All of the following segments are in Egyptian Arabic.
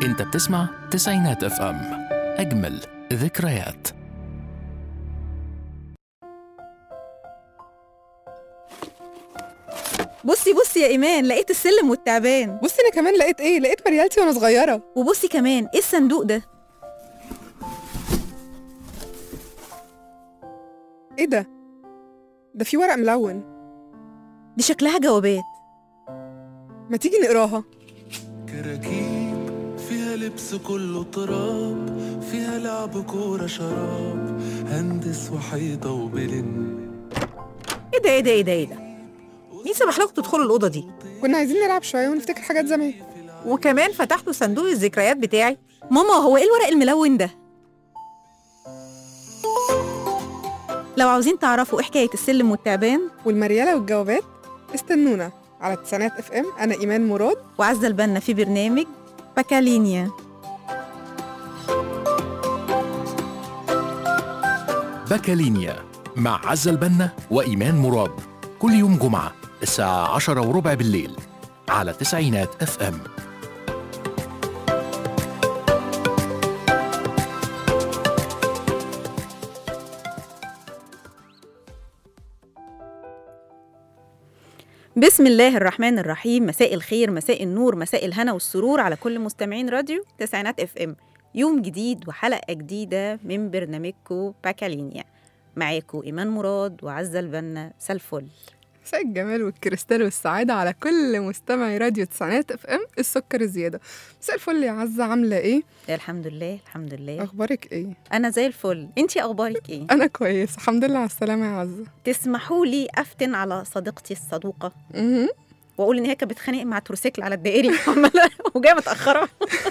انت بتسمع تسعينات اف ام اجمل ذكريات بصي بصي يا ايمان لقيت السلم والتعبان بصي انا كمان لقيت ايه لقيت مريالتي وانا صغيره وبصي كمان ايه الصندوق ده ايه ده ده في ورق ملون دي شكلها جوابات ما تيجي نقراها كراكيب فيها لبس كله تراب فيها لعب كورة شراب هندس وحيطة وبلن ايه ده ايه ده ايه ده ايه ده مين سمح لكم تدخلوا الاوضه دي كنا عايزين نلعب شويه ونفتكر حاجات زمان وكمان فتحتوا صندوق الذكريات بتاعي ماما هو ايه الورق الملون ده لو عاوزين تعرفوا ايه حكايه السلم والتعبان والمريالة والجوابات استنونا على تسعينات اف ام انا ايمان مراد وعزة البنا في برنامج باكالينيا باكالينيا مع عزة البنا وإيمان مراد كل يوم جمعة الساعة عشرة وربع بالليل على تسعينات اف ام بسم الله الرحمن الرحيم مساء الخير مساء النور مساء الهنا والسرور على كل مستمعين راديو تسعينات اف ام يوم جديد وحلقة جديدة من برنامجكو باكالينيا معاكو إيمان مراد وعزة البنا مساء الفل مساء الجمال والكريستال والسعادة على كل مستمعي راديو تسعينات اف ام السكر الزيادة مساء الفل يا عزة عاملة ايه؟ الحمد لله الحمد لله اخبارك ايه؟ أنا زي الفل أنتي أخبارك إيه؟ انا كويس الحمد لله على السلامة يا عزة تسمحوا لي أفتن على صديقتي الصدوقة مهم. وأقول إن هي كانت بتتخانق مع تروسيكل على الدائري عمالة وجاية متأخرة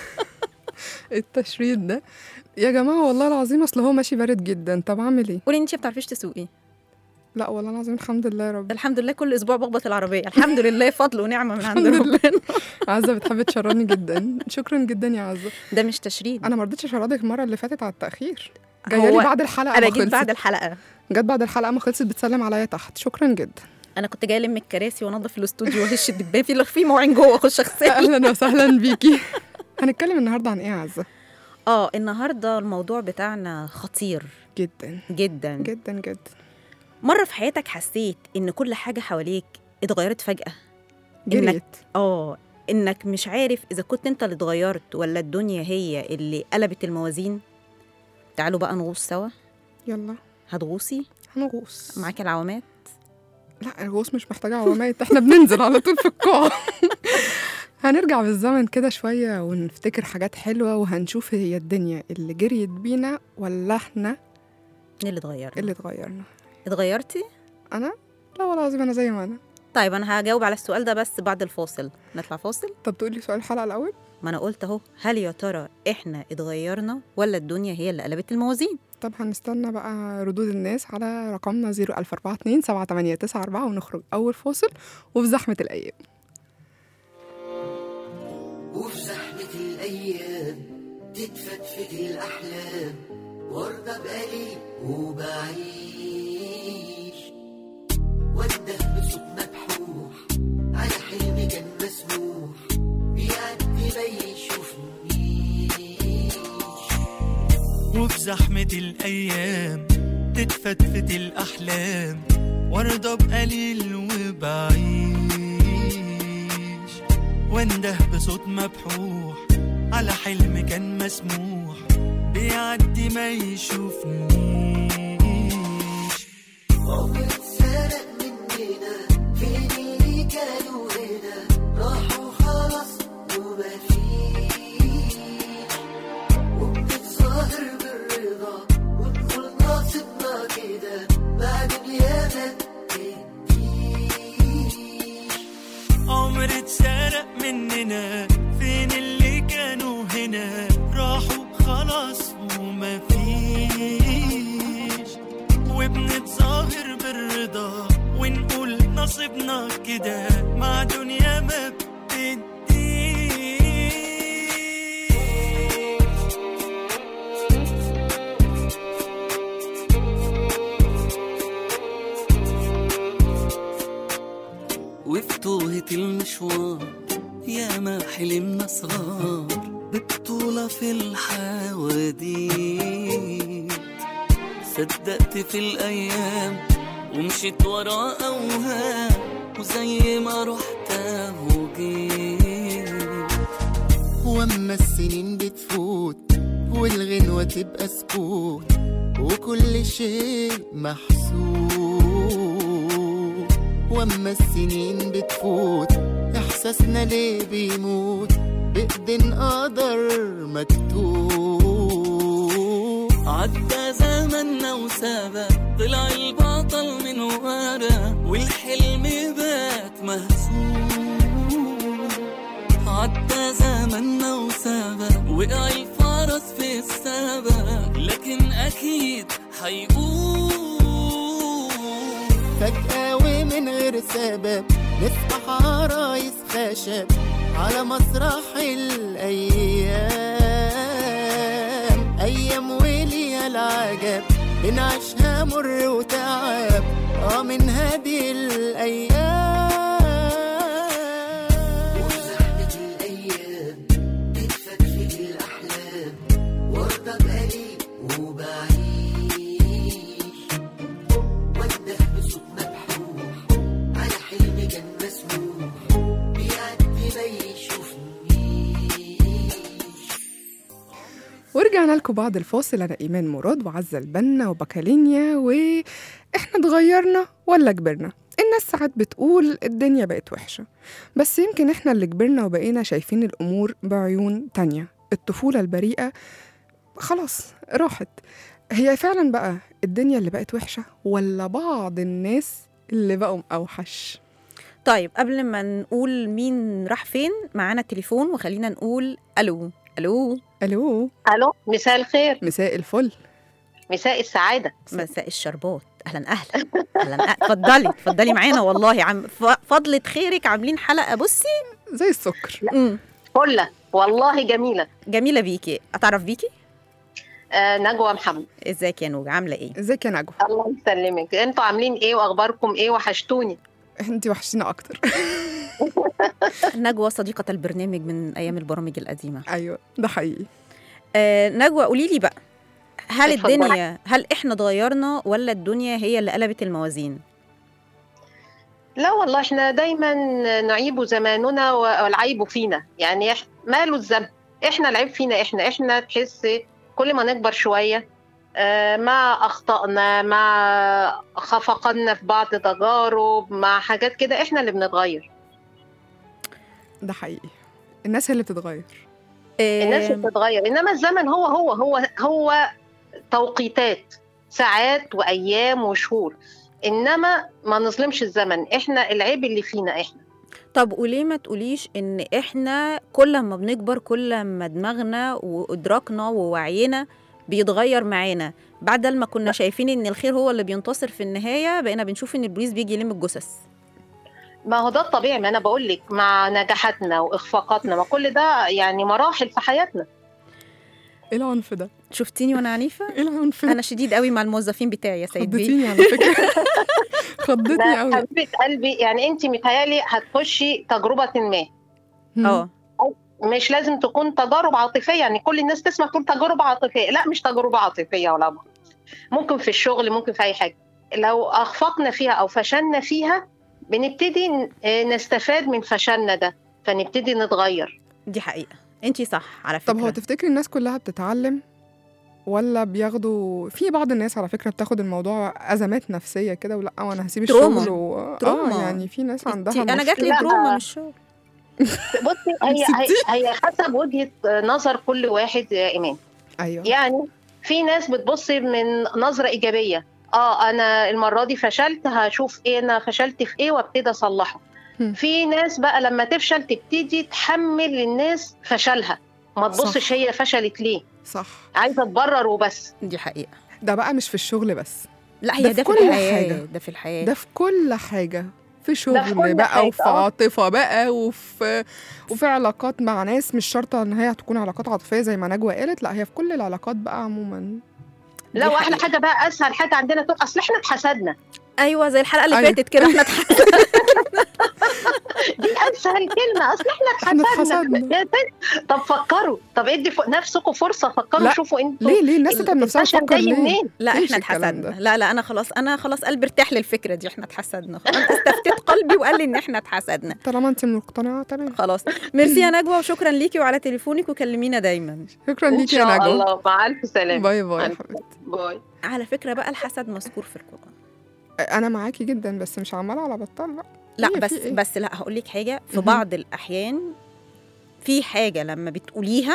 التشريد ده يا جماعة والله العظيم اصل هو ماشي بارد جدا طب اعمل ايه؟ قولي أنتي ما بتعرفيش تسوقي لا والله العظيم الحمد لله يا رب الحمد لله كل أسبوع بخبط العربية الحمد لله فضل ونعمة من عند الحمد لله. ربنا عزة بتحب تشردني جدا شكرا جدا يا عزة ده مش تشريد انا ما رضيتش اشردك المرة اللي فاتت على التأخير جايه لي هو بعد الحلقة أنا ما جيت خلصت. بعد الحلقة جت بعد الحلقة ما خلصت بتسلم عليا تحت شكرا جدا انا كنت جايه الم الكراسي وانضف الاستوديو واهش الدبان في في مواعين جوه اخش اغسل اهلا وسهلا بيكي هنتكلم النهارده عن ايه يا عزة؟ اه النهارده الموضوع بتاعنا خطير جدا جدا جدا جدا مره في حياتك حسيت ان كل حاجه حواليك اتغيرت فجاه جريت اه انك مش عارف اذا كنت انت اللي اتغيرت ولا الدنيا هي اللي قلبت الموازين تعالوا بقى نغوص سوا يلا هتغوصي هنغوص معاكي العوامات لا الغوص مش محتاجة عوامات احنا بننزل على طول في القاع هنرجع بالزمن كده شوية ونفتكر حاجات حلوة وهنشوف هي الدنيا اللي جريت بينا ولا احنا مين اللي اتغير اللي اتغيرنا اتغيرتي انا لا والله العظيم انا زي ما انا طيب انا هجاوب على السؤال ده بس بعد الفاصل نطلع فاصل طب تقولي سؤال الحلقة الأول ما انا قلت اهو هل يا ترى احنا اتغيرنا ولا الدنيا هي اللي قلبت الموازين طب هنستنى بقى ردود الناس على رقمنا 00427 7894 ونخرج أول فاصل وفي زحمة الأيام وفي زحمة الأيام تتفتفت الأحلام وارضى بقليل وبعيش وانده بصوت مبحوح على حلم كان مسموح بيعدي ما يشوفنيش وفي زحمة الأيام تتفتفت الأحلام وارضى بقليل وبعيش وانده بصوت مبحوح على حلم كان مسموح بيعدي ما يشوفنيش عمر اتسرق مننا فين اللي كانوا هنا راحوا خلاص ومفيش وبنتظاهر بالرضا ونقول ناصبنا كده مع دنيا ما تديش عمر اتسرق مننا فين اللي كانوا هنا راحوا خلاص ومفيش وبنتظاهر بالرضا ونقول نصيبنا كده مع دنيا ما بتديش وفي توهة المشوار يا ما حلمنا صغار ببطولة في الحواديت صدقت في الأيام ومشيت ورا أوهام وزي ما رحت وجيت واما السنين بتفوت والغنوة تبقى سكوت وكل شيء محسوب واما السنين بتفوت احساسنا ليه بيموت بإيدين قدر مكتوب عدى زمننا وسابق طلع البطل من ورا والحلم بات مهزوم عدى زمننا وسابق وقع الفرس في السبق لكن أكيد حيقوم فجأة ومن غير سبب نصبح عرايس خشب على مسرح الأيام أيام وليا العجب بنعيشها مر وتعب اه من هذه الأيام وزحمة الأيام بتفتفت الأحلام وارضى بقليل وبعيش وانده بصوت مبحوح على حلم كان مسموح بيعدي ما يشوفنيش ورجعنا لكم بعد الفاصل انا ايمان مراد وعزه البنا وبكالينيا واحنا اتغيرنا ولا كبرنا الناس ساعات بتقول الدنيا بقت وحشه بس يمكن احنا اللي كبرنا وبقينا شايفين الامور بعيون تانية الطفوله البريئه خلاص راحت هي فعلا بقى الدنيا اللي بقت وحشه ولا بعض الناس اللي بقوا اوحش طيب قبل ما نقول مين راح فين معانا التليفون وخلينا نقول الو الو الو الو مساء الخير مساء الفل مساء السعاده مساء الشربات اهلا اهلا اهلا أهلاً. اتفضلي اتفضلي معانا والله عم ف- فضلة خيرك عاملين حلقه بصي زي السكر مم. فله والله جميله جميله بيكي اتعرف بيكي آه نجوى محمد ازيك يا نوج عامله ايه ازيك يا نجوى الله يسلمك انتوا عاملين ايه واخباركم ايه وحشتوني انت وحشتينا اكتر نجوى صديقه البرنامج من ايام البرامج القديمه ايوه ده حقيقي آه نجوى قولي لي بقى هل اتفضلي. الدنيا هل احنا اتغيرنا ولا الدنيا هي اللي قلبت الموازين لا والله احنا دايما نعيب زماننا والعيب فينا يعني إح- ماله الذنب احنا العيب فينا احنا احنا تحس كل ما نكبر شويه آه، مع اخطائنا مع خفقنا في بعض تجارب مع حاجات كده احنا اللي بنتغير ده حقيقي الناس هي اللي بتتغير الناس آه اللي بتتغير انما الزمن هو هو هو هو توقيتات ساعات وايام وشهور انما ما نظلمش الزمن احنا العيب اللي فينا احنا طب وليه ما تقوليش ان احنا كل ما بنكبر كل ما دماغنا وادراكنا ووعينا بيتغير معانا بعد ما كنا شايفين ان الخير هو اللي بينتصر في النهايه بقينا بنشوف ان البوليس بيجي يلم الجثث ما هو ده الطبيعي ما انا بقول لك مع نجاحاتنا واخفاقاتنا ما كل ده يعني مراحل في حياتنا ايه العنف ده شفتيني وانا عنيفه ايه العنف ده انا شديد قوي مع الموظفين بتاعي يا سيد بيه خضتيني على فكره خضتني لا قوي حبيبه قلبي يعني انت متهيالي هتخشي تجربه ما اه مش لازم تكون تجارب عاطفيه يعني كل الناس تسمع تقول تجربه عاطفيه لا مش تجربه عاطفيه ولا مرة. ممكن في الشغل ممكن في اي حاجه لو اخفقنا فيها او فشلنا فيها بنبتدي ن- آه، نستفاد من فشلنا ده فنبتدي نتغير دي حقيقه انتي صح على فكره طب هو تفتكري الناس كلها بتتعلم ولا بياخدوا في بعض الناس على فكره بتاخد الموضوع ازمات نفسيه كده ولا وانا هسيب تروما. الشغل و... تروما. اه يعني في ناس عندها انتي- انا جات لي لا. تروما من الشغل بصي هي هي, هي حسب وجهه نظر كل واحد يا ايمان ايوه يعني في ناس بتبص من نظره ايجابيه اه انا المره دي فشلت هشوف ايه انا فشلت في ايه وابتدي اصلحه هم. في ناس بقى لما تفشل تبتدي تحمل للناس فشلها ما تبصش صح. هي فشلت ليه صح عايزه تبرر وبس دي حقيقه ده بقى مش في الشغل بس لا ده هي في ده في كل الحياه حاجة. ده في الحياه ده في كل حاجه في شغل كل بقى حاجة، وفي آه. عاطفه بقى وفي وفي علاقات مع ناس مش شرط ان هي تكون علاقات عاطفيه زي ما نجوى قالت لا هي في كل العلاقات بقى عموما لا دي واحلى حقيقة. حاجه بقى اسهل حاجه عندنا تقول اصل احنا اتحسدنا ايوه زي الحلقه اللي أيوة. فاتت كده احنا اتحسن دي اسهل اسهل كلمه اصل احنا احنا اتحسدنا اتحسدنا. يا بنت، طب فكروا طب ادي ف- نفسكم فرصه فكروا لا، شوفوا انتوا ليه ليه الناس تتعب نفسها الفشل تفكر جاي ليه منين لا مفيش احنا الكلام اتحسدنا ده. لا لا انا خلاص انا خلاص قلبي ارتاح للفكره دي احنا اتحسدنا خلاص انا استفتيت قلبي وقال لي ان احنا اتحسدنا طالما انت مقتنعه تمام خلاص ميرسي يا نجوى وشكرا ليكي وعلى تليفونك وكلمينا دايما شكرا ان ليكي يا شاء نجوى الله مع الف سلامه باي باي يا ألف حبيبتي باي على فكره بقى الحسد مذكور في القران انا معاكي جدا بس مش عماله على بطال لا لا هي بس في إيه؟ بس لا هقول لك حاجه في مهم. بعض الاحيان في حاجه لما بتقوليها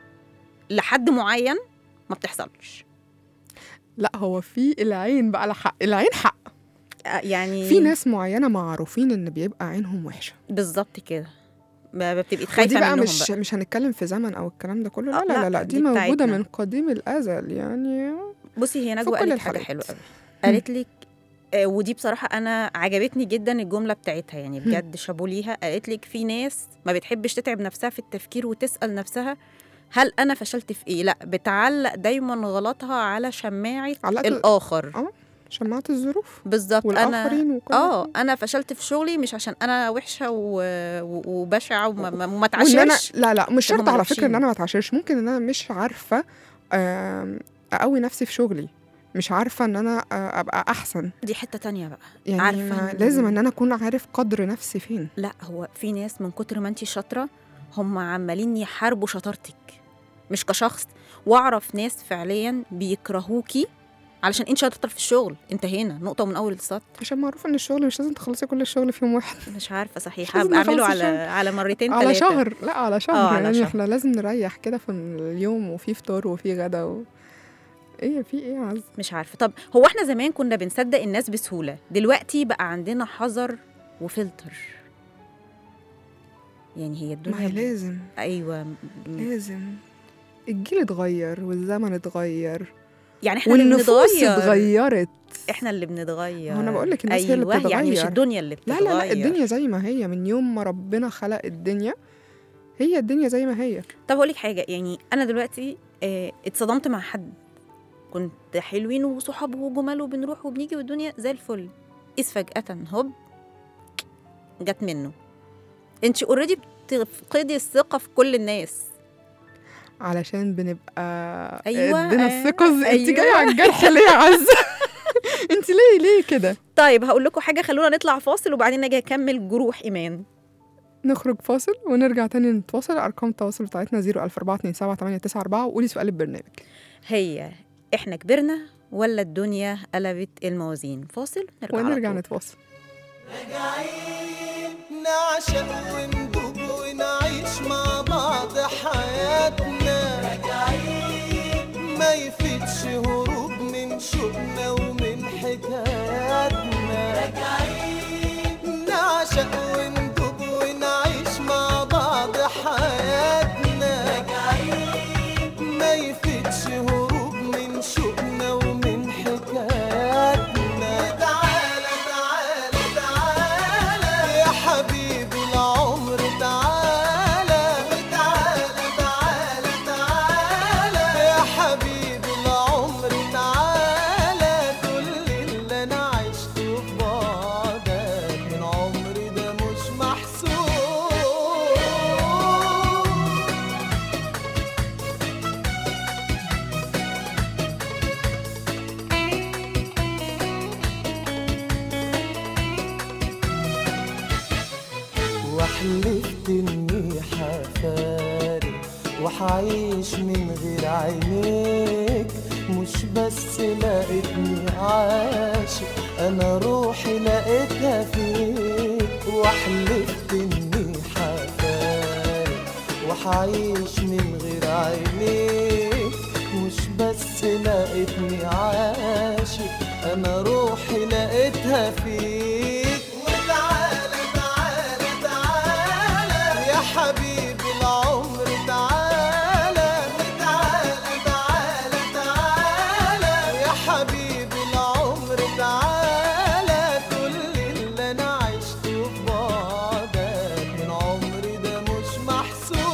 لحد معين ما بتحصلش لا هو في العين بقى لحق العين حق آه، يعني في ناس معينه معروفين ان بيبقى عينهم وحشه بالظبط كده ما بتبقي ودي خايفه بقى منهم مش بقى. مش هنتكلم في زمن او الكلام ده كله آه، لا لا لا، لا, لا دي دي, موجوده بتاعتنا. من قديم الازل يعني بصي هي نجوى كل قالت حاجه الحالات. حلوه قوي قالت لك آه، ودي بصراحه انا عجبتني جدا الجمله بتاعتها يعني بجد شابو ليها قالت لك في ناس ما بتحبش تتعب نفسها في التفكير وتسال نفسها هل انا فشلت في ايه لا بتعلق دايما غلطها على شماعه علقت الاخر شماعه الظروف بالظبط انا والاخرين وكل اه حاجة. انا فشلت في شغلي مش عشان انا وحشه و... و... وبشعه وما ما- وما وان انا اتعشرش لا لا مش هم شرط على فكره ان وحشين. انا ما اتعشرش ممكن ان انا مش عارفه آم، اقوي نفسي في شغلي مش عارفه ان انا آه، ابقى احسن دي حته تانية بقى يعني عارفة ما إن- لازم ان انا اكون عارف قدر نفسي فين لا هو في ناس من كتر ما انت شاطره هم عمالين يحاربوا شطارتك مش كشخص واعرف ناس فعليا بيكرهوكي علشان انت شاطره في الشغل انتهينا نقطه من اول السطر عشان معروف ان الشغل مش لازم تخلصي كل الشغل في يوم واحد مش عارفه صحيح مش لازم هبقى اعمله نخلص على الشغل. على مرتين على ثلاثه شهر لا على شهر آه، على يعني شهر. احنا لازم نريح كده في اليوم وفي فطار وفي غدا و... ايه في ايه يا عز مش عارفه طب هو احنا زمان كنا بنصدق الناس بسهوله دلوقتي بقى عندنا حذر وفلتر يعني هي ما الدنيا هي ب- لازم ايوه م- لازم الجيل اتغير والزمن اتغير يعني احنا اللي والنفوس بنتغير اتغيرت احنا اللي بنتغير هو أنا بقول لك الناس هي اللي أيوة يعني مش بتتغير. الدنيا اللي لا بتتغير لا لا الدنيا زي ما هي من يوم ما ربنا خلق الدنيا هي الدنيا زي ما هي طب اقول لك حاجه يعني انا دلوقتي آه، اتصدمت مع حد كنت حلوين وصحاب وجمال وبنروح وبنيجي والدنيا زي الفل اذ فجاه هوب جت منه انت اوريدي بتفقدي الثقه في كل الناس علشان بنبقى أيوة، ادينا آه، الثقة انت أيوة. جاية على الجرح ليه يا عزة انت ليه ليه كده طيب هقول لكم حاجه خلونا نطلع فاصل وبعدين اجي اكمل جروح ايمان نخرج فاصل ونرجع تاني نتواصل ارقام التواصل بتاعتنا 004278994 وقولي سؤال البرنامج هي احنا كبرنا ولا الدنيا قلبت الموازين فاصل نرجع على ونرجع طول. نتواصل نعشق وندوب ونعيش مع بعض حياتنا ما يفيدش هروب من شوقنا ومن حكاياتنا نعشق وندوب ونعيش مع بعض حياتنا ما يفيدش هروب من شوقنا ومن حكاياتنا تعالى تعالى تعالى يا حبيبي العمر تعالى تعالى تعالى تعالى يا حبيبي العمر تعالى كل اللي انا عشته في بعدك من عمري ده مش محسوب وحلفت اني حفارق وحعيش من غير عينيك مش بس لقيتني عاشق انا روحي لقيتها فيك وحلفت اني حفارق وحعيش من غير عينيك مش بس لقيتني عاشق انا روحي لقيتها فيك وتعالى تعالى تعالى يا حبيبي العمر تعالى تعالى تعالى تعالى يا حبيبي العمر تعالى كل اللي انا عشته في بعدك من عمري ده مش محسوب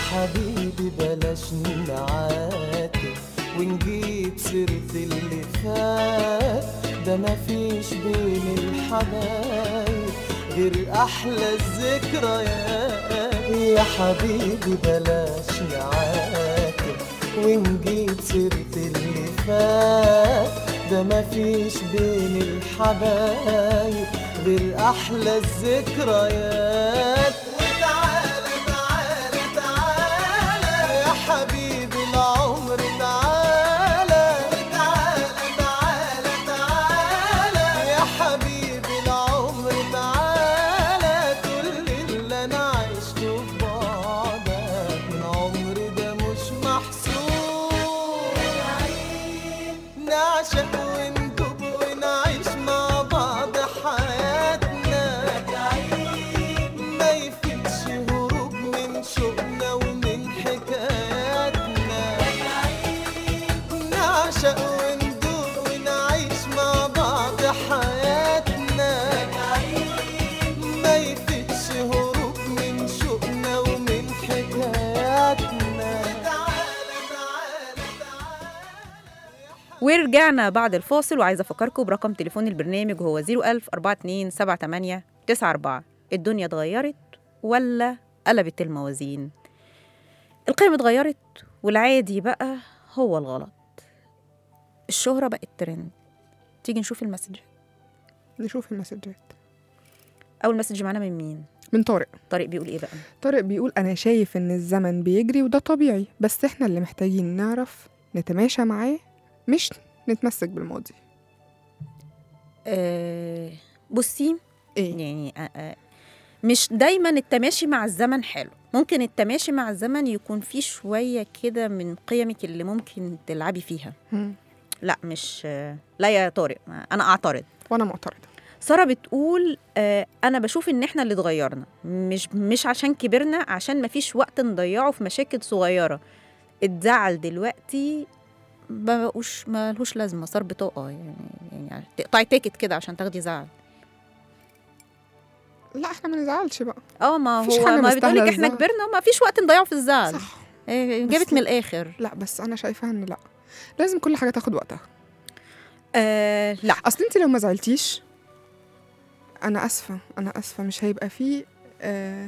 حبيبي بلاش نعاتب ونجيب سيرة اللي فات ده مفيش بين الحبايب غير أحلى الذكريات يا حبيبي بلاش نعاتب ونجيب سيرة اللي فات ده مفيش بين الحبايب غير أحلى الذكريات وتعالى تعالى تعالى يا حبيبي العمر تعالى تعالى تعالى تعالى يا حبيبي العمر تعالى كل اللي انا عشته في بعدك من عمري ده مش محسوب نعشق وندوب ونعيش مع بعض حياتنا ما يفيدش هروب من شوقنا ومن حكاياتنا نعشق وندوب ونعيش مع بعض حياتنا ما يفيدش هروب من شوقنا ومن حكاياتنا تعالى تعالى تعالى ورجعنا بعد الفاصل وعايزه افكركم برقم تليفون البرنامج وهو 01000 42 78 94 الدنيا اتغيرت ولا قلبت الموازين القيم اتغيرت والعادي بقى هو الغلط الشهرة بقت ترند تيجي نشوف المسج نشوف المسجات أول مسج معانا من مين؟ من طارق طارق بيقول إيه بقى؟ طارق بيقول أنا شايف إن الزمن بيجري وده طبيعي بس إحنا اللي محتاجين نعرف نتماشى معاه مش نتمسك بالماضي آه بصي إيه؟ يعني آه آه مش دايما التماشي مع الزمن حلو ممكن التماشي مع الزمن يكون فيه شوية كده من قيمك اللي ممكن تلعبي فيها مم. لا مش آه لا يا طارق ما- أنا أعترض وأنا معترضة سارة بتقول آه أنا بشوف إن إحنا اللي اتغيرنا مش مش عشان كبرنا عشان مفيش وقت نضيعه في مشاكل صغيرة الزعل دلوقتي ما بقوش ما لهوش لازمة صار بطاقة يعني يعني تقطعي تيكت كده عشان تاخدي زعل لا إحنا ما نزعلش بقى اه ما مفيش هو حاجة ما مستاهلة بتقولك احنا الزعل. كبرنا وما فيش وقت نضيعه في الزعل صح إيه، بس جابت من لا. الاخر لا بس أنا شايفة إن لا لازم كل حاجة تاخد وقتها آه لا أصل أنت لو ما زعلتيش أنا آسفة أنا آسفة مش هيبقى فيه آه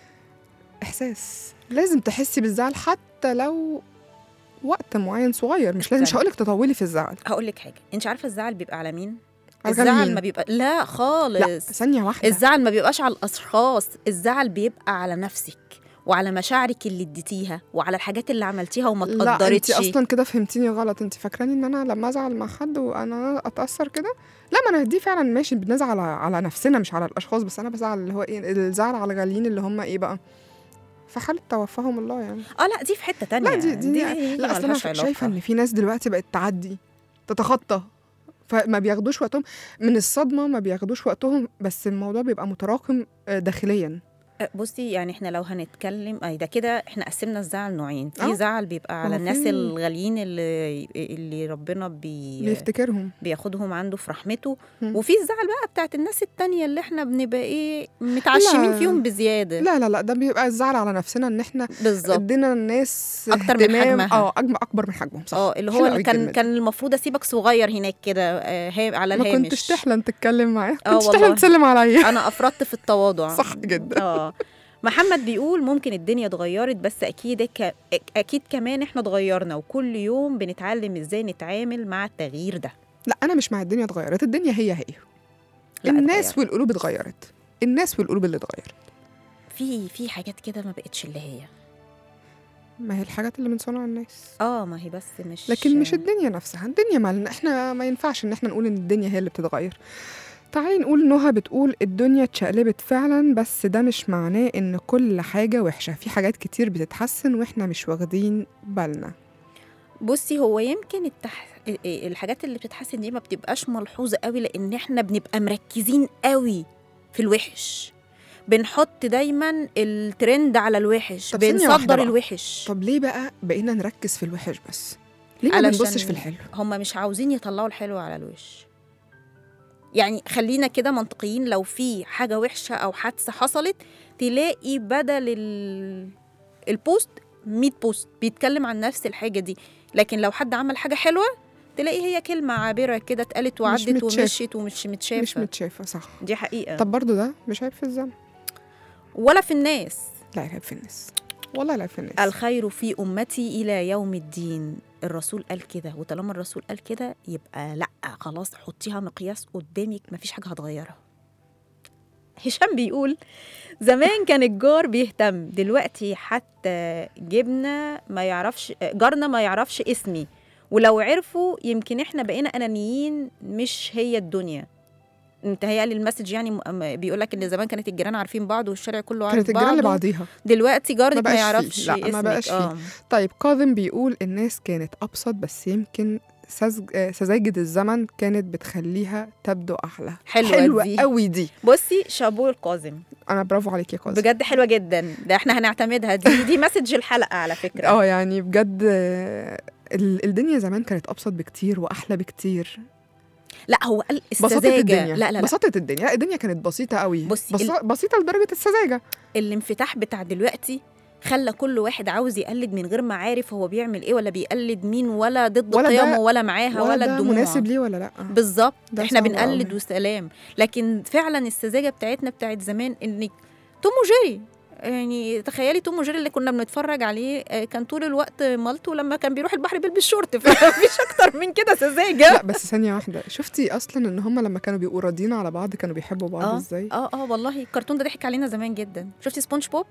إحساس لازم تحسي بالزعل حتى لو وقت معين صغير مش لازم مش استنى. هقولك تطولي في الزعل هقول لك حاجه انت عارفه الزعل بيبقى على مين على الزعل مين؟ ما بيبقى لا لا خالص ثانية واحدة الزعل ما بيبقاش على الاشخاص الزعل بيبقى على نفسك وعلى مشاعرك اللي اديتيها وعلى الحاجات اللي عملتيها وما لا انت اتقدرتش اصلا كده فهمتيني غلط انت فاكراني ان انا لما ازعل مع حد وانا اتاثر كده لا ما انا دي فعلا ماشي بنزعل على على نفسنا مش على الاشخاص بس انا بزعل اللي هو ايه الزعل على الغاليين اللي هم ايه بقى في حاله توفاهم الله يعني اه لا دي في حته تانية لا دي دي, دي لا اصل انا ملهاش شايفه علاقة. ان في ناس دلوقتي بقت تعدي تتخطى فما بياخدوش وقتهم من الصدمه ما بياخدوش وقتهم بس الموضوع بيبقى متراكم آه، داخليا بصي يعني احنا لو هنتكلم اي ده كده احنا قسمنا الزعل نوعين في آه. زعل بيبقى على هو الناس في- الغاليين اللي اللي ربنا بي بيفتكرهم بياخدهم عنده في رحمته مم. وفي الزعل بقى بتاعت الناس التانية اللي احنا بنبقى ايه متعشمين لا. فيهم بزيادة لا لا لا ده بيبقى الزعل على نفسنا ان احنا بالظبط ادينا الناس أكتر من اهتمام- حجمها. اه أجم- اكبر من حجمهم صح اه اللي حلو هو أوي اللي كان الكلمة دي. كان المفروض اسيبك صغير هناك كده آه، ها- على ما الهامش كنتش تحلم تتكلم معاه آه كنتش والله. تحلم تسلم عليا انا افرطت في التواضع صح جدا اه محمد بيقول ممكن الدنيا اتغيرت بس اكيد ك... اكيد كمان احنا اتغيرنا وكل يوم بنتعلم ازاي نتعامل مع التغيير ده لا انا مش مع الدنيا اتغيرت الدنيا هي هي لا الناس اتغيرت. والقلوب اتغيرت الناس والقلوب اللي اتغيرت في في حاجات كده ما بقتش اللي هي ما هي الحاجات اللي من صنع الناس اه ما هي بس مش لكن مش الدنيا نفسها الدنيا مالنا احنا ما ينفعش ان احنا نقول ان الدنيا هي اللي بتتغير تعالي نقول نهى بتقول الدنيا اتشقلبت فعلا بس ده مش معناه ان كل حاجة وحشة في حاجات كتير بتتحسن واحنا مش واخدين بالنا بصي هو يمكن التح... الحاجات اللي بتتحسن دي ما بتبقاش ملحوظه قوي لان احنا بنبقى مركزين قوي في الوحش بنحط دايما الترند على الوحش طب ثانية واحدة بنصدر بقى. الوحش طب ليه بقى بقينا نركز في الوحش بس ليه ما علشان بنبصش في الحلو هم مش عاوزين يطلعوا الحلو على الوش يعني خلينا كده منطقيين لو في حاجة وحشة أو حادثة حصلت تلاقي بدل ال... البوست 100 بوست بيتكلم عن نفس الحاجه دي لكن لو حد عمل حاجه حلوه تلاقي هي كلمه عابره كده اتقالت وعدت متشافة. ومشيت ومش متشافه مش متشافه صح دي حقيقه طب برضو ده مش عيب في الزمن ولا في الناس لا عيب في الناس والله لا في الناس الخير في امتي الى يوم الدين الرسول قال كده وطالما الرسول قال كده يبقى لا خلاص حطيها مقياس قدامك مفيش حاجه هتغيرها هشام بيقول زمان كان الجار بيهتم دلوقتي حتى جبنا ما يعرفش جارنا ما يعرفش اسمي ولو عرفوا يمكن احنا بقينا انانيين مش هي الدنيا متهيألي المسج يعني بيقول لك ان زمان كانت الجيران عارفين بعض والشارع كله عارف كانت الجيران بعضه لبعضيها دلوقتي جارك ما, بقاش فيه. يعرفش لا، ما اسمك بقاش فيه. اه طيب كاظم بيقول الناس كانت أبسط بس يمكن سذج- آه، سذاجة الزمن كانت بتخليها تبدو أحلى حلوة حلوة دي. قوي دي بصي شابوه القازم أنا برافو عليك يا كاظم بجد حلوه جدا ده احنا هنعتمدها دي دي مسج الحلقه على فكره اه يعني بجد آه، ال- الدنيا زمان كانت أبسط بكتير وأحلى بكتير لا هو قال بساطة السذاجه الدنيا لا لا لا بساطة الدنيا لا الدنيا كانت بسيطة قوي بصي، بس... ال- بسيطة لدرجة السذاجة الانفتاح بتاع دلوقتي خلى كل واحد عاوز يقلد من غير ما عارف هو بيعمل ايه ولا بيقلد مين ولا ضد ولا ده- قيمه ولا معاها ولا, ولا ده الدموع مناسب ليه ولا لأ بالظبط ده احنا صعب بنقلد قوي. وسلام لكن فعلا السذاجه بتاعتنا بتاعت زمان انك توم وجيري يعني تخيلي توم وجيري اللي كنا بنتفرج عليه آه، كان طول الوقت مالته لما كان بيروح البحر بيلبس شورت فمفيش اكتر من كده سذاجه لا بس ثانية واحدة شفتي أصلا إن هما لما كانوا بيبقوا راضيين على بعض كانوا بيحبوا بعض اه إزاي؟ اه اه والله الكرتون ده ضحك علينا زمان جدا شفتي سبونج بوب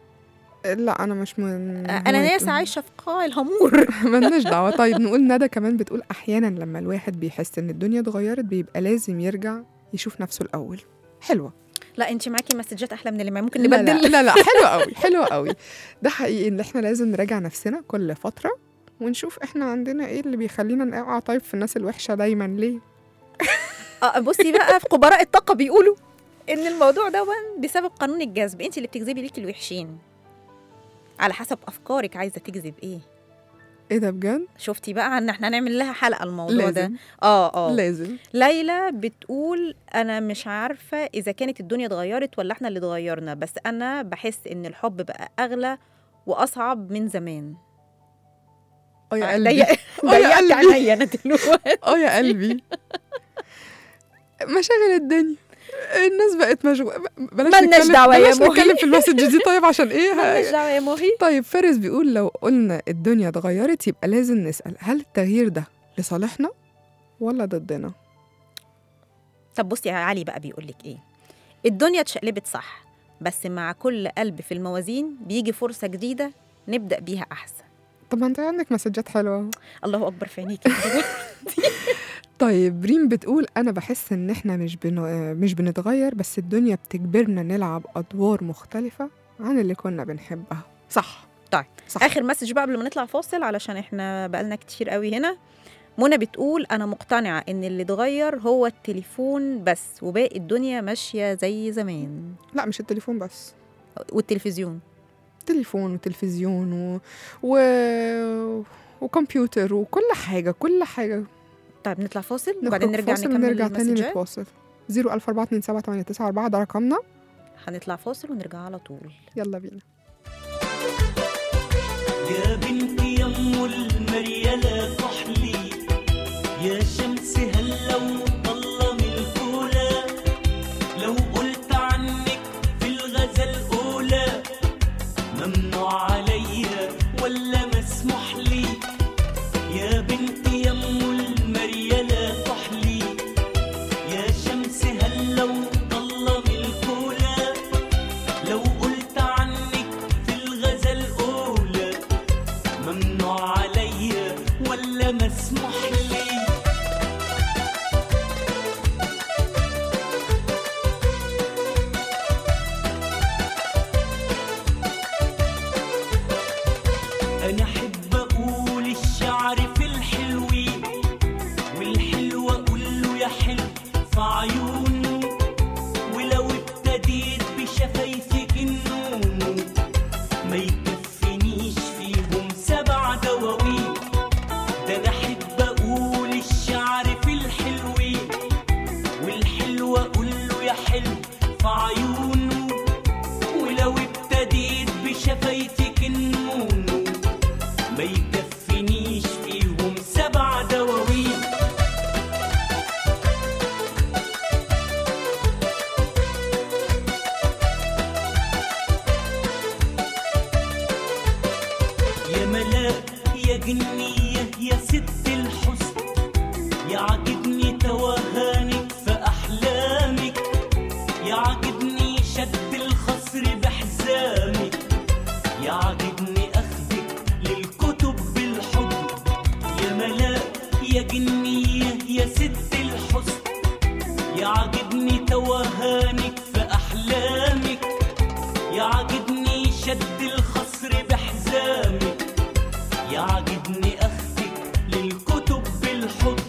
لا أنا مش من آه، انا ناس هواية- عايشه في قاع الهامور ملناش دعوة طيب نقول ندى كمان بتقول أحيانا لما الواحد بيحس إن الدنيا اتغيرت بيبقى لازم يرجع يشوف نفسه الأول حلوة لا انت معاكي مسجات احلى من اللي معايا ممكن لا لا, نبدل لا لا حلوة قوي حلوة قوي ده حقيقي إن إحنا لازم نراجع نفسنا كل فترة ونشوف إحنا عندنا إيه اللي بيخلينا نقع طيب في الناس الوحشة دايما ليه اه بصي بقى في خبراء الطاقه بيقولوا ان الموضوع ده بسبب قانون الجذب انت اللي بتجذبي ليكي الوحشين على حسب افكارك عايزه تجذب ايه إيه ده بجد؟ شفتي بقى ان احنا هنعمل لها حلقه الموضوع ده لازم اه اه لازم ليلى بتقول انا مش عارفه اذا كانت الدنيا اتغيرت ولا احنا اللي اتغيرنا بس انا بحس ان الحب بقى اغلى واصعب من زمان اه يا آه، قلبي ضيق- آه يا ضيقت قلبي. عليا انا دلوقتي اه يا قلبي مشاغل الدنيا الناس بقت مشغولة بلاش ملناش نتكلم دعوة يا بلاش مهي. نتكلم في المسج دي طيب عشان ايه مالناش ه- دعوه يا مهي طيب فارس بيقول لو قلنا الدنيا اتغيرت يبقى لازم نسأل هل التغيير ده لصالحنا ولا ضدنا طب بصي يا علي بقى بيقول لك ايه الدنيا اتشقلبت صح بس مع كل قلب في الموازين بيجي فرصه جديده نبدا بيها احسن طب ما انت عندك مسجات حلوة أهو. الله اكبر في عينيكي طيب ريم بتقول انا بحس ان احنا مش بن... مش بنتغير بس الدنيا بتجبرنا نلعب ادوار مختلفة عن اللي كنا بنحبها صح طيب صح اخر مسج بقى قبل ما نطلع فاصل علشان احنا بقالنا كتير قوي هنا منى بتقول انا مقتنعه ان اللي اتغير هو التليفون بس وباقي الدنيا ماشيه زي زمان لا مش التليفون بس والتلفزيون تليفون وتلفزيون و... و... وكمبيوتر وكل حاجة كل حاجة طيب نطلع فاصل نخرج وبعدين نرجع فاصل نكمل ونرجع تاني المسجات نتواصل 014278994 ده رقمنا هنطلع فاصل ونرجع على طول يلا بينا يا بنتي يم المريالة كحلي يا شمس هلا وطلة من الفولة لو قلت عنك في الغزل أولى ممنوع عليا ولا مسموح لي يا بنتي يم المريالة كحلي يا شمس هلا وطلة من الفولة لو قلت عنك في الغزل أولى ممنوع عليا ولا مسموح لي أنا أحب أقول الشعر في الحلوين والحلو أقول له يا حلو في عيونه ولو ابتديت بشفايفك النوم ما يكفنيش فيهم سبع دواوين ده انا احب اقول جنية يا ست الحسن يعجبني توهانك في أحلامك يعجبني شد الخصر بحزامك يعجبني أخذك للكتب بالحضن يا ملاك يا جنية يا ست الحسن يعجبني توهانك في أحلامك يعجبني شد الخصر بحزامك يعجبني أخذك للكتب بالحضن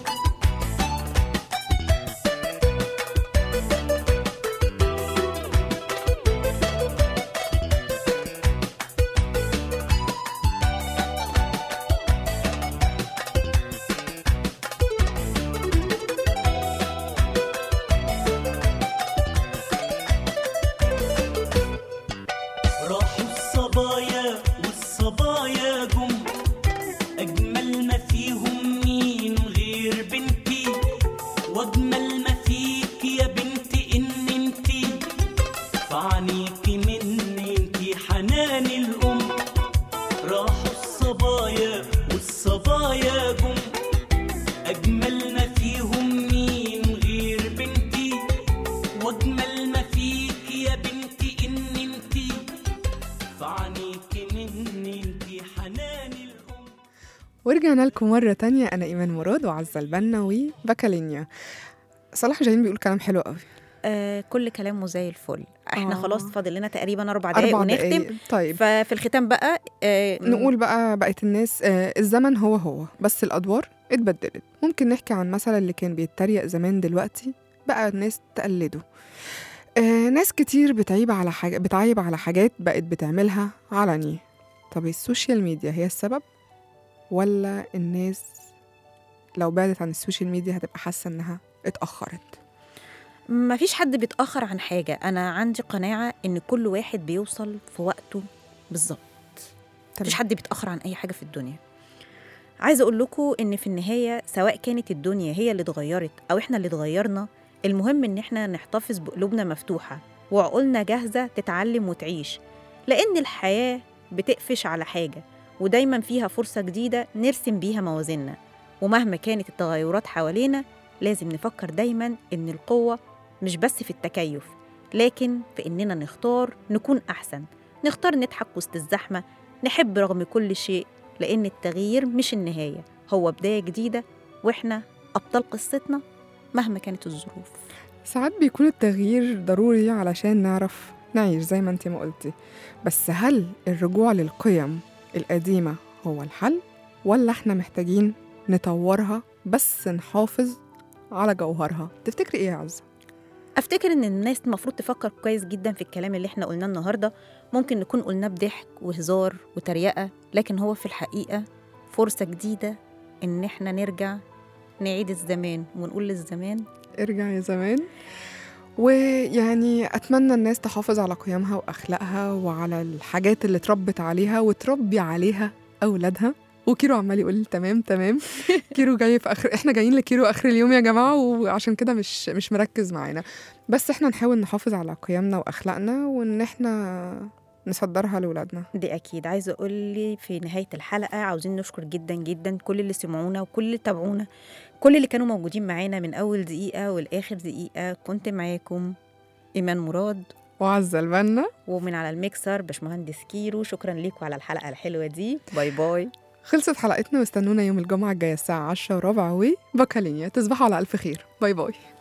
راحوا الصبايا والصبايا جم أجمل ما فيهم مين غير بنتي وأجمل ما فيك يا بنتي إن انتي فعنيكي مني انتي حنان الأم راحوا الصبايا والصبايا جم أجمل ما فيهم مين غير بنتي واجمل ما فيك يا بنتي ان انتي فعنيكي مني انتي حنان الام ورجعنا لكم مرة تانية أنا إيمان مراد وعزة البنا وبكالينيا صلاح جايين بيقول كلام حلو قوي آه كل كلامه زي الفل احنا آه. خلاص فاضل لنا تقريبا اربع دقايق أربع ونختم دقايق طيب ففي الختام بقى آه نقول بقى بقت الناس آه الزمن هو هو بس الأدوار اتبدلت ممكن نحكي عن مثلا اللي كان بيتريق زمان دلوقتي بقى الناس تقلده آه ناس كتير بتعيب على حاجة بتعيب على حاجات بقت بتعملها علني طب السوشيال ميديا هي السبب ولا الناس لو بعدت عن السوشيال ميديا هتبقى حاسة إنها اتأخرت ما فيش حد بيتأخر عن حاجة أنا عندي قناعة إن كل واحد بيوصل في وقته بالظبط مفيش حد بيتأخر عن أي حاجة في الدنيا عايزة أقول لكم إن في النهاية سواء كانت الدنيا هي اللي اتغيرت أو إحنا اللي اتغيرنا المهم إن إحنا نحتفظ بقلوبنا مفتوحة وعقولنا جاهزة تتعلم وتعيش لأن الحياة بتقفش على حاجة ودايما فيها فرصة جديدة نرسم بيها موازيننا ومهما كانت التغيرات حوالينا لازم نفكر دايما إن القوة مش بس في التكيف لكن في إننا نختار نكون أحسن نختار نضحك وسط الزحمة نحب رغم كل شيء لأن التغيير مش النهاية هو بداية جديدة وإحنا أبطال قصتنا مهما كانت الظروف ساعات بيكون التغيير ضروري علشان نعرف نعيش زي ما انت ما قلتي بس هل الرجوع للقيم القديمة هو الحل ولا احنا محتاجين نطورها بس نحافظ على جوهرها تفتكري ايه يا عزة؟ أفتكر إن الناس المفروض تفكر كويس جدا في الكلام اللي إحنا قلناه النهاردة ممكن نكون قلناه بضحك وهزار وتريقة لكن هو في الحقيقة فرصة جديدة إن إحنا نرجع نعيد الزمان ونقول للزمان ارجع يا زمان ويعني أتمنى الناس تحافظ على قيمها وأخلاقها وعلى الحاجات اللي اتربت عليها وتربي عليها أولادها وكيرو عمال يقول لي تمام تمام كيرو جاي في اخر احنا جايين لكيرو اخر اليوم يا جماعه وعشان كده مش مش مركز معانا بس احنا نحاول نحافظ على قيمنا واخلاقنا وان احنا نصدرها لاولادنا دي أكيد عايزة أقول لي في نهاية الحلقة عاوزين نشكر جدا جدا كل اللي سمعونا وكل اللي تابعونا كل اللي كانوا موجودين معانا من أول دقيقة والآخر دقيقة كنت معاكم إيمان مراد وعزة البنا ومن على الميكسر باشمهندس كيرو شكرا ليكم على الحلقة الحلوة دي باي باي خلصت حلقتنا واستنونا يوم الجمعة الجاية الساعة 10 وربع وبكالينيا تصبحوا على ألف خير باي باي